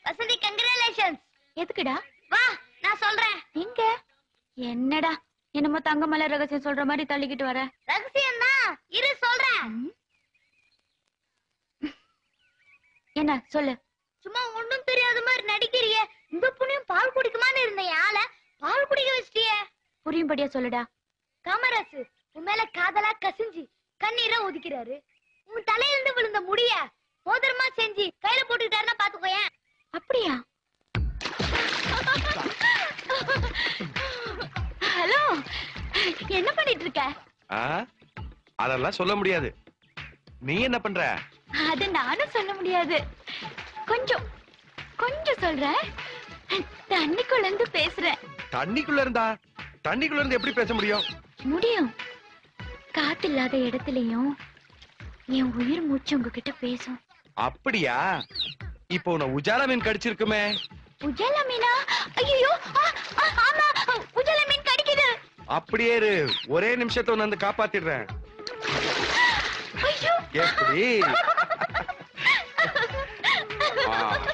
வசந்தி கங்க்ராலேஷன்ஸ் எதுக்குடா வா நான் சொல்றேன் எங்க என்னடா என்னமோ தங்கமலை ரகசியம் சொல்ற மாதிரி தள்ளிக்கிட்டு வர ரகசியம் தான் இரு சொல்றேன் ம். என்ன சொல்லு சும்மா ஒண்ணும் தெரியாத மாதிரி நடிக்கிறியே இந்த புண்ணியம் பால் குடிக்குமான்னு இருந்தேன் ஆள பால் குடிக்க வச்சிட்டியே புரியும்படியா சொல்லுடா காமராசு உன் மேல காதலா கசிஞ்சு கண்ணீரை ஒதுக்கிறாரு உன் தலையிலிருந்து விழுந்த முடிய மோதிரமா செஞ்சு கையில போட்டுக்கிட்டாருன்னா பாத்துக்கோயேன் அப்படியா ஹலோ என்ன பண்ணிட்டு இருக்க ஆ? அதெல்லாம் சொல்ல முடியாது நீ என்ன பண்ற அது நானும் சொல்ல முடியாது கொஞ்சம் கொஞ்சம் சொல்றேன் தண்ணிக்குள்ள இருந்து பேசுறேன் தண்ணிக்குள்ள இருந்தா தண்ணிக்குள்ள இருந்து எப்படி பேச முடியும் முடியும் காத்தில்லாத இடத்துலயும் என் உயிர் மூச்சு உங்ககிட்ட பேசும் அப்படியா இப்போ உன்னை உஜாலா மீன் கடிச்சிருக்குமே உஜாலா மீனா ஐயோ ஆமா உஜாலா மீன் கடிக்குது அப்படியே இரு ஒரே நிமிஷத்தை உன்னை வந்து காப்பாத்திடுறேன் ஐயோ எப்படி ஆ.